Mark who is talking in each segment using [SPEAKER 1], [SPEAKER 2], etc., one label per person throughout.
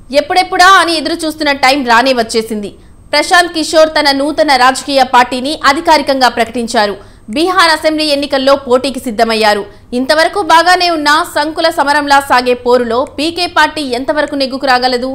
[SPEAKER 1] ఎప్పుడెప్పుడా అని ఎదురు చూస్తున్న టైం రానే వచ్చేసింది ప్రశాంత్ కిషోర్ తన నూతన రాజకీయ పార్టీని అధికారికంగా ప్రకటించారు బీహార్ అసెంబ్లీ ఎన్నికల్లో పోటీకి సిద్ధమయ్యారు ఇంతవరకు బాగానే ఉన్న సంకుల సమరంలా సాగే పోరులో పీకే పార్టీ ఎంతవరకు నెగ్గుకు రాగలదు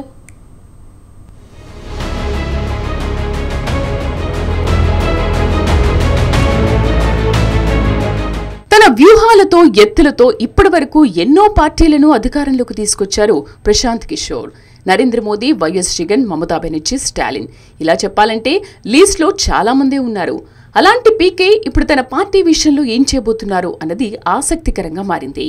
[SPEAKER 2] తన వ్యూహాలతో ఎత్తులతో ఇప్పటివరకు ఎన్నో పార్టీలను అధికారంలోకి తీసుకొచ్చారు ప్రశాంత్ కిషోర్ నరేంద్ర మోదీ వైఎస్ జగన్ మమతా బెనర్జీ స్టాలిన్ ఇలా చెప్పాలంటే లీస్ట్లో చాలా మందే ఉన్నారు అలాంటి పీకే ఇప్పుడు తన పార్టీ విషయంలో ఏం చేయబోతున్నారు అన్నది ఆసక్తికరంగా మారింది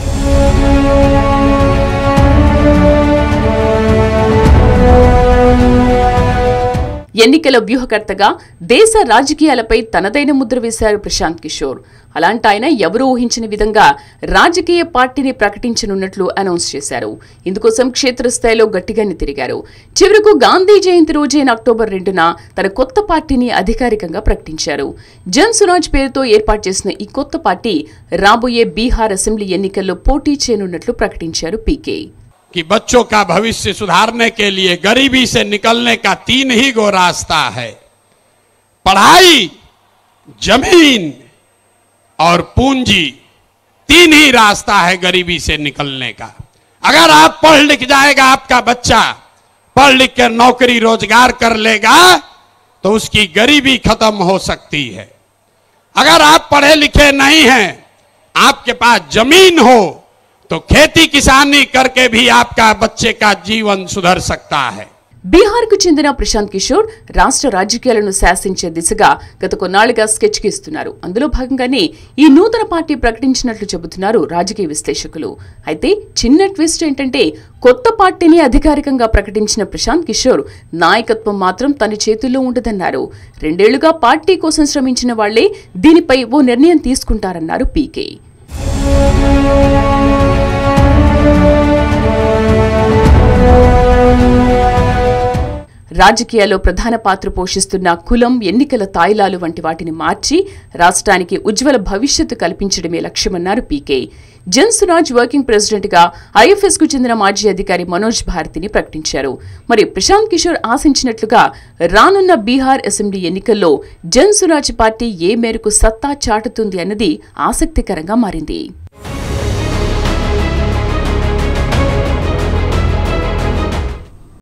[SPEAKER 2] ఎన్నికల వ్యూహకర్తగా దేశ రాజకీయాలపై తనదైన ముద్ర వేశారు ప్రశాంత్ కిషోర్ అలాంటి ఆయన ఎవరూ ఊహించిన విధంగా రాజకీయ పార్టీని ప్రకటించనున్నట్లు అనౌన్స్ చేశారు ఇందుకోసం క్షేత్రస్థాయిలో గట్టిగానే తిరిగారు చివరకు గాంధీ జయంతి రోజైన అక్టోబర్ రెండున తన కొత్త పార్టీని అధికారికంగా ప్రకటించారు జన్ సురాజ్ పేరుతో ఏర్పాటు చేసిన ఈ కొత్త పార్టీ రాబోయే బీహార్ అసెంబ్లీ ఎన్నికల్లో పోటీ చేయనున్నట్లు ప్రకటించారు పీకే
[SPEAKER 3] कि बच्चों का भविष्य सुधारने के लिए गरीबी से निकलने का तीन ही गो रास्ता है पढ़ाई जमीन और पूंजी तीन ही रास्ता है गरीबी से निकलने का अगर आप पढ़ लिख जाएगा आपका बच्चा पढ़ लिख कर नौकरी रोजगार कर लेगा तो उसकी गरीबी खत्म हो सकती है अगर आप पढ़े लिखे नहीं हैं आपके पास जमीन हो तो खेती किसानी करके भी आपका बच्चे का जीवन सुधर सकता है
[SPEAKER 2] బీహార్కు చెందిన ప్రశాంత్ కిషోర్ రాష్ట్ర రాజకీయాలను శాసించే దిశగా గత కొన్నాళ్లుగా స్కెచ్ గీస్తున్నారు అందులో భాగంగానే ఈ నూతన పార్టీ ప్రకటించినట్లు చెబుతున్నారు రాజకీయ విశ్లేషకులు అయితే చిన్న ట్విస్ట్ ఏంటంటే కొత్త పార్టీని అధికారికంగా ప్రకటించిన ప్రశాంత్ కిషోర్ నాయకత్వం మాత్రం తన చేతుల్లో ఉండదన్నారు రెండేళ్లుగా పార్టీ కోసం శ్రమించిన వాళ్లే దీనిపై ఓ నిర్ణయం తీసుకుంటారన్నారు పీకే రాజకీయాల్లో ప్రధాన పాత్ర పోషిస్తున్న కులం ఎన్నికల తాయిలాలు వంటి వాటిని మార్చి రాష్ట్రానికి ఉజ్వల భవిష్యత్తు కల్పించడమే లక్ష్యమన్నారు PK Jan Suraaj working president గా ఐఎఫ్ఎస్ కు చెందిన మాజీ అధికారి మనోజ్ భారతిని ప్రకటించారు మరి ప్రశాంత్ కిషోర్ ఆశించినట్లుగా రానున్న బీహార్ అసెంబ్లీ ఎన్నికల్లో జన్ సురాజ్ పార్టీ ఏ మేరకు సత్తా చాటుతుంది అన్నది ఆసక్తికరంగా మారింది